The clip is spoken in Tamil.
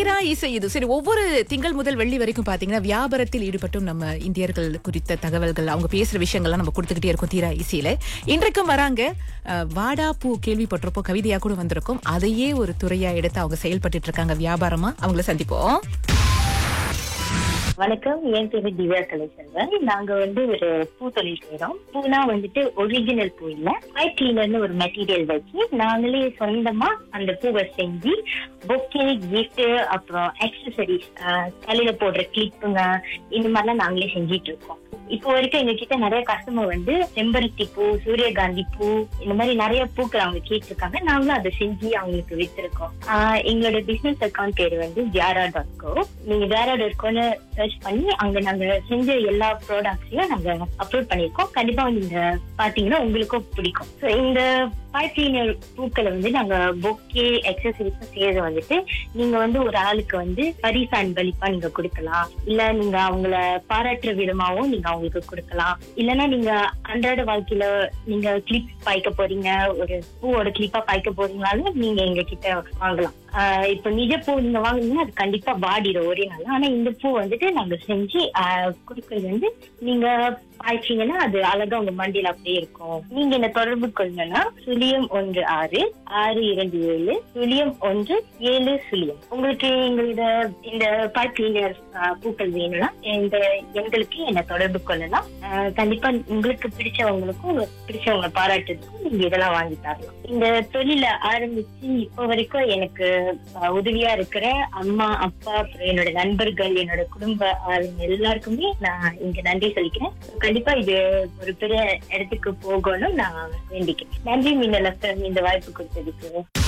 தீரா இசை இது சரி ஒவ்வொரு திங்கள் முதல் வெள்ளி வரைக்கும் பாத்தீங்கன்னா வியாபாரத்தில் ஈடுபட்டும் நம்ம இந்தியர்கள் குறித்த தகவல்கள் அவங்க பேசுற விஷயங்கள்லாம் நம்ம கொடுத்துக்கிட்டே இருக்கோம் தீரா இசையில இன்றைக்கும் வராங்க அஹ், வாடா பூ கேள்விப்பட்டிருப்போம் கவிதையா கூட வந்திருக்கும் அதையே ஒரு துறையா எடுத்து அவங்க செயல்பட்டு இருக்காங்க வியாபாரமா அவங்கள சந்திப்போம் வணக்கம் என் பேரு திவ்யா கலைச்செல்வன் நாங்க வந்து ஒரு பூ தொழில் செய்யறோம் பூனா வந்துட்டு ஒரிஜினல் பூ இல்ல பைப் கிளீனர்னு ஒரு மெட்டீரியல் வச்சு நாங்களே சொந்தமா அந்த பூவை செஞ்சு பொக்கே கிஃப்ட் அப்புறம் ஆக்சசரிஸ் தலையில போடுற கிளிப்புங்க இந்த மாதிரிலாம் நாங்களே செஞ்சிட்டு இருக்கோம் இப்போ வரைக்கும் எங்க கிட்ட நிறைய கஸ்டமர் வந்து செம்பருத்தி பூ சூரியகாந்தி பூ இந்த மாதிரி நிறைய பூக்கள் அவங்க கேட்டிருக்காங்க நாங்களும் அதை செஞ்சு அவங்களுக்கு வித்திருக்கோம் ஆஹ் எங்களோட பிசினஸ் அக்கௌண்ட் பேரு வந்து ஜாரா டாட் கோ நீங்க ஜாரா டாட் கோன்னு சர்ச் பண்ணி அங்க நாங்க செஞ்ச எல்லா ப்ராடக்ட்ஸையும் நாங்க அப்லோட் பண்ணிருக்கோம் கண்டிப்பா நீங்க பாத்தீங்கன்னா உங்களுக்கும் பிடிக்கும் ஸோ இந்த பைப் கிளீனர் பூக்களை வந்து நாங்க பொக்கே எக்ஸசரிஸ் செய்யறது வந்துட்டு நீங்க வந்து ஒரு ஆளுக்கு வந்து பரிசு அன்பளிப்பா நீங்க கொடுக்கலாம் இல்ல நீங்க அவங்கள பாராட்டுற விதமாவும் நீங்க அவங்களுக்கு கொடுக்கலாம் இல்லைன்னா நீங்க அன்றாட வாழ்க்கையில நீங்க கிளிப் பாய்க்க போறீங்க ஒரு பூவோட கிளிப்பா பாய்க்க போறீங்கனாலும் நீங்க எங்க கிட்ட வாங்கலாம் ஆஹ் இப்ப நிஜ பூ நீங்க வாங்குனீங்கன்னா அது கண்டிப்பா வாடிடும் ஒரே நாள் ஆனா இந்த பூ வந்துட்டு நாங்க செஞ்சு ஆஹ் கொடுக்கறது வந்து நீங்க பாய்ச்சீங்கன்னா அது அழகா உங்க மண்டியில அப்படியே இருக்கும் நீங்க என்ன தொடர்பு கொள்ளணும்னா சுழியம் ஒன்று ஆறு ஆறு இரண்டு ஏழு சுழியம் ஒன்று ஏழு சுழியம் உங்களுக்கு எங்களோட இந்த பைப் கிளீனர் பூக்கள் வேணும்னா இந்த எங்களுக்கு என்ன தொடர்பு கொள்ளலாம் ஆஹ் கண்டிப்பா உங்களுக்கு பிடிச்சவங்களுக்கும் உங்களுக்கு பிடிச்சவங்க பாராட்டுறதுக்கும் நீங்க இதெல்லாம் வாங்கி தரலாம் இந்த தொழில ஆரம்பிச்சு இப்போ வரைக்கும் எனக்கு ஆஹ் உதவியா இருக்கிற அம்மா அப்பா அப்புறம் என்னோட நண்பர்கள் என்னோட குடும்ப ஆளுங்க எல்லாருக்குமே நான் இங்க நன்றி சொல்லிக்கிறேன் கண்டிப்பா இது ஒரு பெரிய இடத்துக்கு போகணும் நான் வேண்டிக்கிறேன் நன்றி மீனல் இந்த வாய்ப்பு கொடுத்ததுக்கு